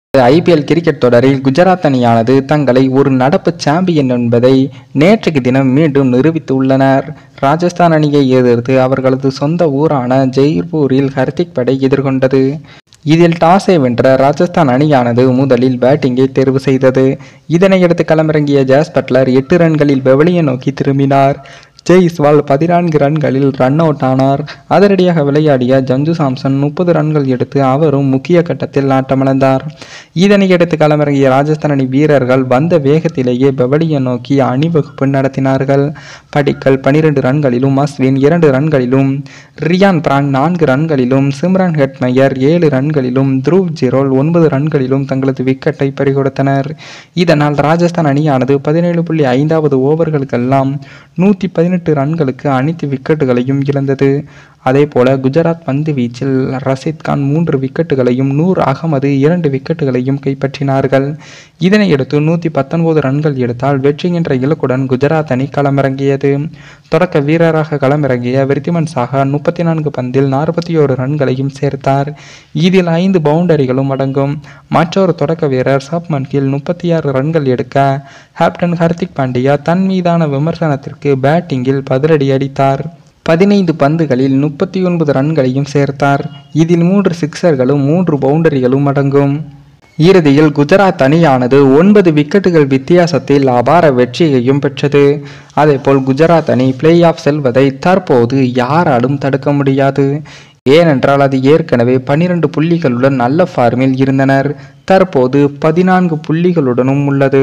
IPL cricket தொடரில் குஜராத் அணியானது தங்களை ஒரு நடப்பு சாம்பியன் என்பதை நேற்றைக்கு தினம் மீண்டும் நிரூபித்துள்ளனர் ராஜஸ்தான் அணியை எதிர்த்து அவர்களது சொந்த ஊரான ஜெய்ப்பூரில் ஹர்திக் படை எதிர்கொண்டது இதில் டாஸை வென்ற ராஜஸ்தான் அணியானது முதலில் பேட்டிங்கை தேர்வு செய்தது இதனையடுத்து களமிறங்கிய ஜாஸ் பட்லர் எட்டு ரன்களில் பெவலியை நோக்கி திரும்பினார் ஜெய்ஸ்வால் பதினான்கு ரன்களில் ரன் அவுட் ஆனார் அதிரடியாக விளையாடிய ஜஞ்சு சாம்சன் முப்பது ரன்கள் எடுத்து அவரும் முக்கிய கட்டத்தில் ஆட்டமிழந்தார் இதனையடுத்து களமிறங்கிய ராஜஸ்தான் அணி வீரர்கள் வந்த வேகத்திலேயே பெவலியை நோக்கி அணிவகுப்பு நடத்தினார்கள் படிக்கல் பனிரெண்டு ரன்களிலும் அஸ்வின் இரண்டு ரன்களிலும் ரியான் பிராங் நான்கு ரன்களிலும் சிம்ரன் ஹெட்மயர் ஏழு ரன்களிலும் த்ருவ் ஜிரோல் ஒன்பது ரன்களிலும் தங்களது விக்கெட்டை பறிகொடுத்தனர் இதனால் ராஜஸ்தான் அணியானது பதினேழு புள்ளி ஐந்தாவது ஓவர்களுக்கெல்லாம் நூற்றி பதினெட்டு ரன்களுக்கு அனைத்து விக்கெட்டுகளையும் இழந்தது அதேபோல குஜராத் பந்து வீச்சில் ரஷீத் கான் மூன்று விக்கெட்டுகளையும் நூர் அகமது இரண்டு விக்கெட்டுகளையும் கைப்பற்றினார்கள் இதனையடுத்து நூற்றி பத்தொன்பது ரன்கள் எடுத்தால் வெற்றி என்ற இலக்குடன் குஜராத் அணி களமிறங்கியது தொடக்க வீரராக களமிறங்கிய விருத்திமன் சாகா முப்பத்தி நான்கு பந்தில் நாற்பத்தி ஓரு ரன்களையும் சேர்த்தார் இதில் ஐந்து பவுண்டரிகளும் அடங்கும் மற்றொரு தொடக்க வீரர் சப்மன் கில் முப்பத்தி ஆறு ரன்கள் எடுக்க கேப்டன் ஹர்திக் பாண்டியா தன் மீதான விமர்சனத்திற்கு பேட்டிங்கில் பதிலடி அடித்தார் பதினைந்து பந்துகளில் முப்பத்தி ஒன்பது ரன்களையும் சேர்த்தார் இதில் மூன்று சிக்சர்களும் மூன்று பவுண்டரிகளும் அடங்கும் இறுதியில் குஜராத் அணியானது ஒன்பது விக்கெட்டுகள் வித்தியாசத்தில் அபார வெற்றியையும் பெற்றது அதேபோல் குஜராத் அணி பிளே ஆஃப் செல்வதை தற்போது யாராலும் தடுக்க முடியாது ஏனென்றால் அது ஏற்கனவே பன்னிரண்டு புள்ளிகளுடன் நல்ல ஃபார்மில் இருந்தனர் தற்போது பதினான்கு புள்ளிகளுடனும் உள்ளது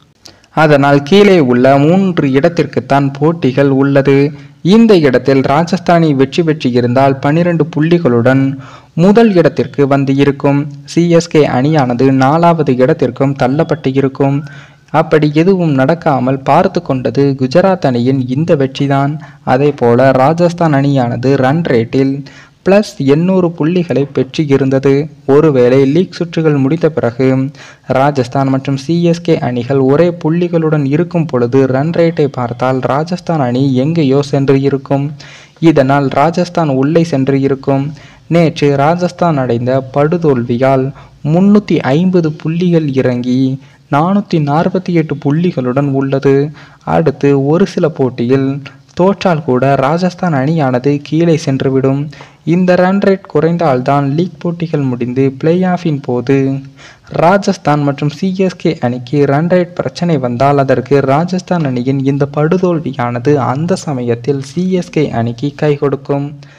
அதனால் கீழே உள்ள மூன்று இடத்திற்குத்தான் போட்டிகள் உள்ளது இந்த இடத்தில் ராஜஸ்தானி வெற்றி பெற்று இருந்தால் பன்னிரண்டு புள்ளிகளுடன் முதல் இடத்திற்கு வந்து இருக்கும் சிஎஸ்கே அணியானது நாலாவது இடத்திற்கும் தள்ளப்பட்டு இருக்கும் அப்படி எதுவும் நடக்காமல் பார்த்து கொண்டது குஜராத் அணியின் இந்த வெற்றிதான் அதே போல ராஜஸ்தான் அணியானது ரன் ரேட்டில் பிளஸ் எண்ணூறு புள்ளிகளை பெற்று இருந்தது ஒருவேளை லீக் சுற்றுகள் முடித்த பிறகு ராஜஸ்தான் மற்றும் சிஎஸ்கே அணிகள் ஒரே புள்ளிகளுடன் இருக்கும் பொழுது ரன் ரேட்டை பார்த்தால் ராஜஸ்தான் அணி எங்கேயோ சென்று இருக்கும் இதனால் ராஜஸ்தான் உள்ளே சென்று இருக்கும் நேற்று ராஜஸ்தான் அடைந்த படுதோல்வியால் முன்னூற்றி ஐம்பது புள்ளிகள் இறங்கி நானூற்றி நாற்பத்தி எட்டு புள்ளிகளுடன் உள்ளது அடுத்து ஒரு சில போட்டியில் தோற்றால் கூட ராஜஸ்தான் அணியானது கீழே சென்றுவிடும் இந்த ரன் ரேட் குறைந்தால்தான் லீக் போட்டிகள் முடிந்து பிளே ஆஃபின் போது ராஜஸ்தான் மற்றும் சிஎஸ்கே அணிக்கு ரன் ரேட் பிரச்சனை வந்தால் அதற்கு ராஜஸ்தான் அணியின் இந்த படுதோல்வியானது அந்த சமயத்தில் சிஎஸ்கே அணிக்கு கை கொடுக்கும்